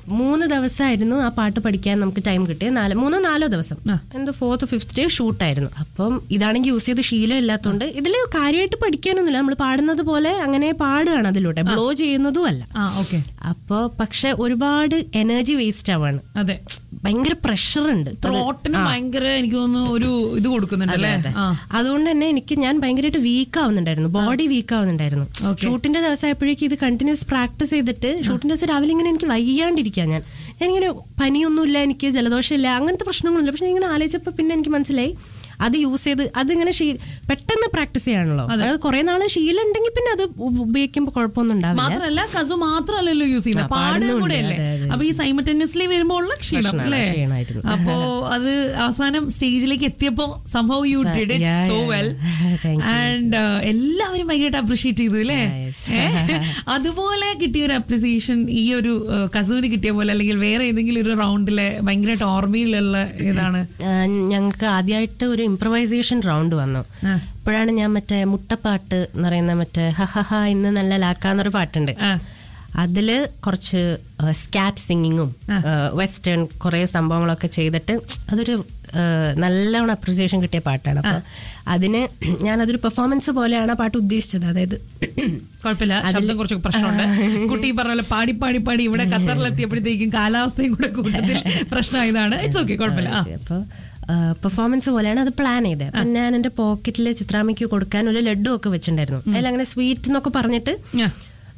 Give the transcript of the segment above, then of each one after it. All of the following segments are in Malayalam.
മൂന്ന് ദിവസമായിരുന്നു ആ പാട്ട് പഠിക്കാൻ നമുക്ക് ടൈം കിട്ടിയത് നാല് മൂന്നോ നാലോ ദിവസം എന്തോ ഫോർത്ത് ഫിഫ്ത്ത് ഡേ ഷൂട്ടായിരുന്നു അപ്പം ഇതാണെങ്കിൽ യൂസ് ചെയ്ത് ശീലം ഇല്ലാത്തതുകൊണ്ട് ഇതിൽ കാര്യമായിട്ട് പഠിക്കാനൊന്നുമില്ല നമ്മൾ പാടുന്നത് പോലെ അങ്ങനെ പാടുകയാണ് അതിലൂടെ ബ്ലോ ചെയ്യുന്നതും അല്ല ആ ഓക്കെ അപ്പോൾ പക്ഷെ ഒരുപാട് എനർജി വേസ്റ്റ് ആവാണ് അതെ ഭയങ്കര പ്രഷർ ഉണ്ട് ത്രോട്ടിന് ഭയങ്കര എനിക്ക് തോന്നുന്നു ഒരു ഇത് കൊടുക്കുന്നുണ്ട് അല്ലേ ആ അതുകൊണ്ട് തന്നെ എനിക്ക് ഞാൻ ഭയങ്കരമായിട്ട് വീക്ക് ആവുന്നുണ്ടായിരുന്നു ബോഡി വീക്ക് ആവുന്നുണ്ടായിരുന്നു ഷൂട്ടിന്റെ ദിവസമായപ്പോഴേക്കും ഇത് കണ്ടിന്യൂസ് പ്രാക്ടീസ് ചെയ്തിട്ട് ഷൂട്ടിന്റെ ദിവസം രാവിലെ ഇങ്ങനെ എനിക്ക് വയ്യാണ്ടിരിക്കാൻ ഞാൻ ഞാനിങ്ങനെ പനിയൊന്നുമില്ല എനിക്ക് ജലദോഷമില്ല അങ്ങനത്തെ പ്രശ്നങ്ങളൊന്നുമില്ല പക്ഷെ ഞാൻ ഇങ്ങനെ ആലോചിച്ചപ്പോൾ പിന്നെ എനിക്ക് മനസ്സിലായി അത് യൂസ് ചെയ്ത് അതിങ്ങനെ ശീ പെട്ടെന്ന് പ്രാക്ടീസ് ചെയ്യാണല്ലോ അതായത് കുറെ നാള് ശീലം ഉണ്ടെങ്കിൽ പിന്നെ അത് ഉപയോഗിക്കുമ്പോൾ കുഴപ്പമൊന്നും ഉണ്ടാവില്ല മാത്രല്ല കസു മാത്രല്ലല്ലോ യൂസ് ചെയ്യുന്നത് പാടുന്നത് കൂടെ അല്ലേ അപ്പൊ ഈ സൈമറ്റന്യസ്ലി വരുമ്പോൾ ഉള്ള ക്ഷീണം അല്ലേ ക്ഷീണമായിരുന്നു. അപ്പോ അത് അവസാനം സ്റ്റേജിലേക്ക് എത്തിയപ്പോ സംഭവം you did it yeah, so yeah. Well Thank you. And എല്ലാവരും ഭയങ്കരമായിട്ട് അപ്രീഷിയേറ്റ് ചെയ്തു അല്ലേ Yes. ഏ? അതുപോലെ കിട്ടിയ ഒരു അപ്രിസിയേഷൻ ഈ ഒരു കസൂന് കിട്ടിയ പോലെ അല്ലെങ്കിൽ വേറെ ഏതെങ്കിലും ഒരു റൗണ്ടിലെ ഭയങ്കരമായിട്ട് ഓർമ്മയിലുള്ള ഏതാണ് ഞങ്ങൾക്ക് ആദ്യമായിട്ട് ഒരു ഇംപ്രവൈസേഷൻ റൗണ്ട് വന്നു ആ. അപ്പോഴാണ് ഞാൻ മറ്റേ മുട്ടപ്പാട്ട് എന്ന് പറയുന്ന മറ്റേ ഹ ഹ ഹ ഇന്ന് നല്ല ലാക്കാന്നൊരു പാട്ടുണ്ട് ആ. അതില് കുറച്ച് സ്കാറ്റ് സിംഗിങ്ങും വെസ്റ്റേൺ കുറെ സംഭവങ്ങളൊക്കെ ചെയ്തിട്ട് അതൊരു ആ, നല്ലോണം അപ്രിസിയേഷൻ കിട്ടിയ പാട്ടാണ് അപ്പൊ അതിന് ഞാൻ അതൊരു പെർഫോമൻസ് പോലെയാണ് ആ പാട്ട് ഉദ്ദേശിച്ചത് അതായത് കുഴപ്പമില്ല ശബ്ദം കുറച്ച് പ്രശ്നമുണ്ട് കുട്ടി പറഞ്ഞ പോലെ പാടി പാടി പാടി ഇവിടെ ഖത്തറിലെത്തിയപ്പോഴത്തേക്കും കാലാവസ്ഥയും കൂടെ കൂട്ടത്തിൽ പ്രശ്നമായതാണ് ഇറ്റ്സ് ഓക്കെ കുഴപ്പമില്ല ആ. അപ്പോൾ പെർഫോമൻസ് പോലെയാണ് അത് പ്ലാൻ ചെയ്തത് അപ്പം ഞാൻ എൻ്റെ പോക്കറ്റിൽ ചിത്രാമ്മയ്ക്ക് കൊടുക്കാൻ ഒരു ലഡു ഒക്കെ വെച്ചിട്ടുണ്ടായിരുന്നു അതിൽ അങ്ങനെ സ്വീറ്റ് എന്നൊക്കെ പറഞ്ഞിട്ട് ആ.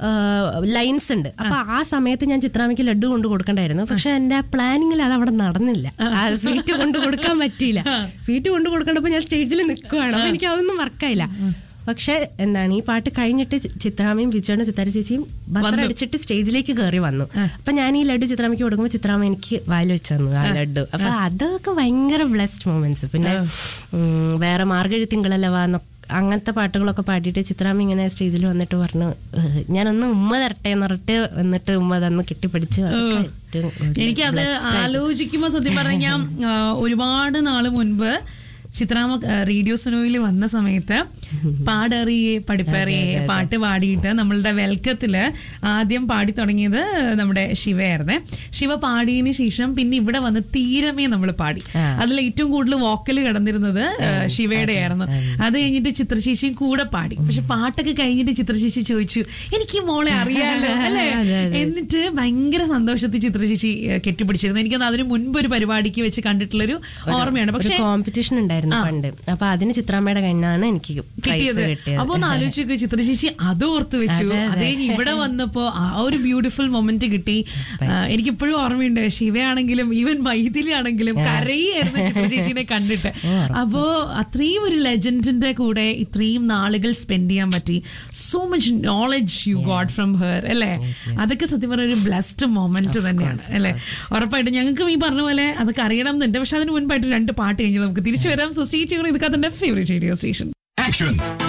ലൈൻസ് ഉണ്ട് അപ്പൊ ആ സമയത്ത് ഞാൻ ചിത്രാമ്മയ്ക്ക് ലഡു കൊണ്ട് കൊടുക്കണ്ടായിരുന്നു പക്ഷെ എന്റെ പ്ലാനിങ്ങിൽ അത് അവിടെ നടന്നില്ല ആ സ്വീറ്റ് കൊണ്ട് കൊടുക്കാൻ പറ്റിയില്ല സ്വീറ്റ് കൊണ്ട് കൊടുക്കേണ്ടപ്പോ ഞാൻ സ്റ്റേജിൽ നിൽക്കുവാണ് അപ്പൊ എനിക്ക് അതൊന്നും വർക്കായില്ല പക്ഷെ എന്താണ് ഈ പാട്ട് കഴിഞ്ഞിട്ട് ചി- ചിത്രാമ്മയും വിജയനും ചിത്താര ചേച്ചിയും ബസർ അടിച്ചിട്ട് സ്റ്റേജിലേക്ക് കയറി വന്നു അപ്പൊ ഞാൻ ഈ ലഡു ചിത്രാമ്മയ്ക്ക് കൊടുക്കുമ്പോൾ ചിത്രാമ്മ എനിക്ക് വായിൽ വെച്ച് തന്നു ആ ലഡു അപ്പൊ അതൊക്കെ ഭയങ്കര ബ്ലെസ്ഡ് മൊമെന്റ്സ് പിന്നെ ഉം, വേറെ മാർഗഴി തിങ്കളല്ല അങ്ങനത്തെ പാട്ടുകളൊക്കെ പാടിയിട്ട് ചിത്രാമ്മ ഇങ്ങനെ സ്റ്റേജിൽ വന്നിട്ട് പറഞ്ഞു "ഏഹ്, ഞാനൊന്ന് ഉമ്മ തരട്ടെ എന്ന് പറഞ്ഞിട്ട് വന്നിട്ട് ഉമ്മ തന്ന് കെട്ടിപ്പിടിച്ച് അതൊക്കെ ഏറ്റവും ഒരു എനിക്കത് ആലോചിക്കുമ്പോ സത്യം പറഞ്ഞ ഞാൻ ആ, ഒരുപാട് നാള് മുൻപ് ചിത്രാമ റേഡിയോ സുനോയിൽ വന്ന സമയത്ത് പാടറിയേ പഠിപ്പറിയേ പാട്ട് പാടിയിട്ട് നമ്മളുടെ വെൽക്കത്തില് ആദ്യം പാടി തുടങ്ങിയത് നമ്മുടെ ശിവയായിരുന്നേ ശിവ പാടിയതിന് ശേഷം പിന്നെ ഇവിടെ വന്ന് തീരമേ നമ്മൾ പാടി അതിൽ ഏറ്റവും കൂടുതൽ വോക്കല് കിടന്നിരുന്നത് ആ, ശിവയുടെ ആയിരുന്നു അത് കഴിഞ്ഞിട്ട് ചിത്രശേഷിയും കൂടെ പാടി പക്ഷെ പാട്ടൊക്കെ കഴിഞ്ഞിട്ട് ചിത്രശേഷി ചോദിച്ചു എനിക്ക് ഈ മോളെ അറിയാലോ അല്ലേ എന്നിട്ട് ഭയങ്കര സന്തോഷത്തിൽ ചിത്രശേഷി ഏഹ്, കെട്ടിപ്പിടിച്ചിരുന്നു എനിക്കൊന്ന് അതിന് മുൻപ് ഒരു പരിപാടിക്ക് വെച്ച് കണ്ടിട്ടുള്ളൊരു ഓർമ്മയാണ് ഒരു പക്ഷെ കോമ്പറ്റീഷൻ ഉണ്ടായിരുന്നു പണ്ട് അപ്പൊ അതിന് ചിത്രാമ്മയുടെ കയ്യിലാണ് എനിക്ക് പ്രൈസ് കിട്ടിയത് കിട്ടിയത് അപ്പൊ ഒന്ന് ആലോചിച്ച് ചിത്രശേഷി അത് ഓർത്ത് വെച്ചു അത് കഴിഞ്ഞ് ഇവിടെ വന്നപ്പോ ആ ഒരു ബ്യൂട്ടിഫുൾ മൊമെന്റ് കിട്ടി ആ, എനിക്കിപ്പോഴും ഓർമ്മയുണ്ട് ശിവയാണെങ്കിലും ഈവൻ മൈഥിലി ആണെങ്കിലും കരയായിരുന്നു ചിത്രചേച്ചിനെ കണ്ടിട്ട് അപ്പോ അത്രയും ഒരു ലെജൻഡിന്റെ കൂടെ ഇത്രയും നാളുകൾ സ്പെൻഡ് ചെയ്യാൻ പറ്റി so much knowledge you got from her അല്ലേ അതൊക്കെ സത്യം പറഞ്ഞ ഒരു ബ്ലസ്ഡ് മൊമെന്റ് തന്നെയാണ് അല്ലേ ഉറപ്പായിട്ടും ഞങ്ങൾക്കും ഈ പറഞ്ഞ പോലെ അതൊക്കെ അറിയണം എന്നുണ്ട് പക്ഷെ അതിന് മുൻപായിട്ട് രണ്ട് പാട്ട് കഴിഞ്ഞ് നമുക്ക് തിരിച്ചു വരാം സോ സ്റ്റേ ചെയ്യണം ഇതൊക്കെ അതിന്റെ ഫേവറേറ്റ് റേഡിയോ സ്റ്റേഷൻ Action!